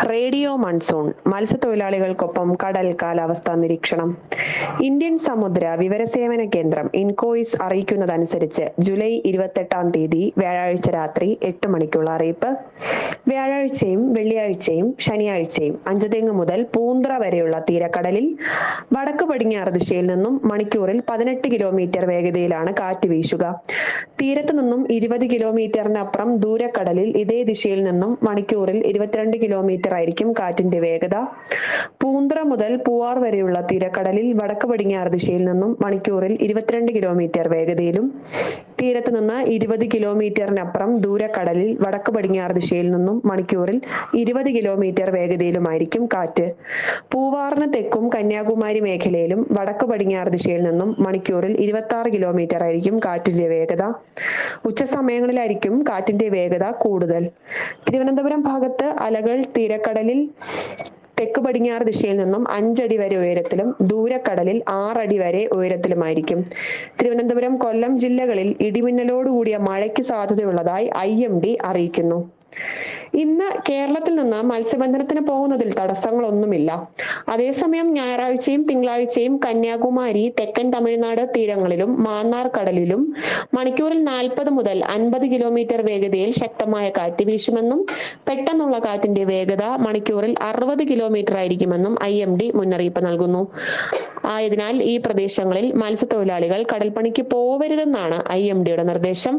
radio monsoon മത്സ്യത്തൊഴിലാളികൾക്കൊപ്പം കടൽ കാലാവസ്ഥാ നിരീക്ഷണം ഇന്ത്യൻ സമുദ്ര വിവരസേവന കേന്ദ്രം ഇൻകോയിസ് അറിയിക്കുന്നതനുസരിച്ച് ജൂലൈ ഇരുപത്തെട്ടാം തീയതി വ്യാഴാഴ്ച രാത്രി എട്ട് മണിക്കുള്ള അറിയിപ്പ് വ്യാഴാഴ്ചയും വെള്ളിയാഴ്ചയും ശനിയാഴ്ചയും അഞ്ചുതെങ്ങ് മുതൽ പൂന്ത്ര വരെയുള്ള തീരക്കടലിൽ വടക്ക് പടിഞ്ഞാറ് ദിശയിൽ നിന്നും മണിക്കൂറിൽ പതിനെട്ട് കിലോമീറ്റർ വേഗതയിലാണ് കാറ്റ് വീശുക തീരത്ത് നിന്നും ഇരുപത് കിലോമീറ്ററിനപ്പുറം ദൂരക്കടലിൽ ഇതേ ദിശയിൽ നിന്നും മണിക്കൂറിൽ ഇരുപത്തിരണ്ട് കിലോമീറ്റർ ആയിരിക്കും കാറ്റിന്റെ വേഗത പൂന്ത്ര മുതൽ പൂവാർ വരെയുള്ള തീരക്കടലിൽ വടക്ക് പടിഞ്ഞാറ് ദിശയിൽ നിന്നും മണിക്കൂറിൽ ഇരുപത്തിരണ്ട് കിലോമീറ്റർ വേഗതയിലും തീരത്ത് നിന്ന് ഇരുപത് കിലോമീറ്ററിനപ്പുറം ദൂരക്കടലിൽ വടക്ക് പടിഞ്ഞാറ് ദിശയിൽ നിന്നും മണിക്കൂറിൽ ഇരുപത് കിലോമീറ്റർ വേഗതയിലുമായിരിക്കും കാറ്റ് പൂവാറിന് തെക്കും കന്യാകുമാരി മേഖലയിലും വടക്ക് പടിഞ്ഞാറ് ദിശയിൽ നിന്നും മണിക്കൂറിൽ ഇരുപത്തി ആറ് കിലോമീറ്റർ ആയിരിക്കും കാറ്റിന്റെ വേഗത ഉച്ച സമയങ്ങളിലായിരിക്കും കാറ്റിന്റെ വേഗത കൂടുതൽ തിരുവനന്തപുരം ഭാഗത്ത് അലകൾ തീരക്കടലിൽ തെക്ക് പടിഞ്ഞാറ് ദിശയിൽ നിന്നും അഞ്ചടി വരെ ഉയരത്തിലും ദൂരക്കടലിൽ ആറടി വരെ ഉയരത്തിലുമായിരിക്കും തിരുവനന്തപുരം കൊല്ലം ജില്ലകളിൽ ഇടിമിന്നലോടുകൂടിയ മഴയ്ക്ക് സാധ്യതയുള്ളതായി ഐ എം ഡി അറിയിക്കുന്നു ഇന്ന് കേരളത്തിൽ നിന്ന് മത്സ്യബന്ധനത്തിന് പോകുന്നതിൽ തടസ്സങ്ങളൊന്നുമില്ല അതേസമയം ഞായറാഴ്ചയും തിങ്കളാഴ്ചയും കന്യാകുമാരി തെക്കൻ തമിഴ്നാട് തീരങ്ങളിലും മാന്നാർ കടലിലും മണിക്കൂറിൽ നാൽപ്പത് മുതൽ അൻപത് കിലോമീറ്റർ വേഗതയിൽ ശക്തമായ കാറ്റ് വീശുമെന്നും പെട്ടെന്നുള്ള കാറ്റിന്റെ വേഗത മണിക്കൂറിൽ അറുപത് കിലോമീറ്റർ ആയിരിക്കുമെന്നും ഐ എം ഡി മുന്നറിയിപ്പ് നൽകുന്നു ആയതിനാൽ ഈ പ്രദേശങ്ങളിൽ മത്സ്യത്തൊഴിലാളികൾ കടൽപ്പണിക്ക് പോവരുതെന്നാണ് ഐ എം ഡിയുടെ നിർദ്ദേശം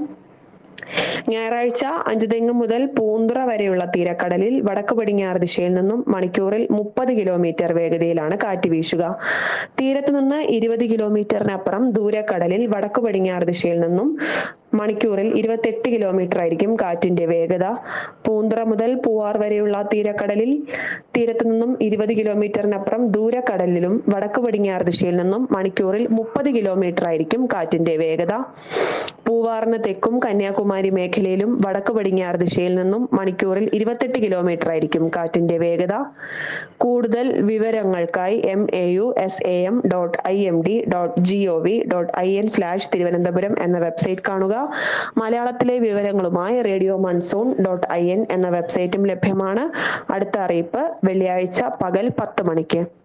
ഞായറാഴ്ച അഞ്ചുതെങ്ങ് മുതൽ പൂന്തുറ വരെയുള്ള തീരക്കടലിൽ വടക്ക് പടിഞ്ഞാറ് ദിശയിൽ നിന്നും മണിക്കൂറിൽ മുപ്പത് കിലോമീറ്റർ വേഗതയിലാണ് കാറ്റ് വീശുക തീരത്ത് നിന്ന് ഇരുപത് കിലോമീറ്ററിനപ്പുറം ദൂരക്കടലിൽ വടക്ക് പടിഞ്ഞാറ് ദിശയിൽ നിന്നും മണിക്കൂറിൽ ഇരുപത്തെട്ട് കിലോമീറ്റർ ആയിരിക്കും കാറ്റിന്റെ വേഗത പൂന്തുറ മുതൽ പൂവാർ വരെയുള്ള തീരക്കടലിൽ തീരത്ത് നിന്നും ഇരുപത് കിലോമീറ്ററിനപ്പുറം ദൂരക്കടലിലും വടക്ക് പടിഞ്ഞാറ് ദിശയിൽ നിന്നും മണിക്കൂറിൽ മുപ്പത് കിലോമീറ്റർ ആയിരിക്കും കാറ്റിന്റെ വേഗത പൂവാറിന് തെക്കും കന്യാകുമാരി മേഖലയിലും വടക്ക് പടിഞ്ഞാറ് ദിശയിൽ നിന്നും മണിക്കൂറിൽ ഇരുപത്തെട്ട് കിലോമീറ്റർ ആയിരിക്കും കാറ്റിന്റെ വേഗത കൂടുതൽ വിവരങ്ങൾക്കായി M A U S A M dot I M D dot G O V dot I N slash Thiruvananthapuram എന്ന വെബ്സൈറ്റ് കാണുക മലയാളത്തിലെ വിവരങ്ങളുമായി radio monsoon dot I N എന്ന വെബ്സൈറ്റും ലഭ്യമാണ് അടുത്ത അറിയിപ്പ് വെള്ളിയാഴ്ച പകൽ പത്ത് മണിക്ക്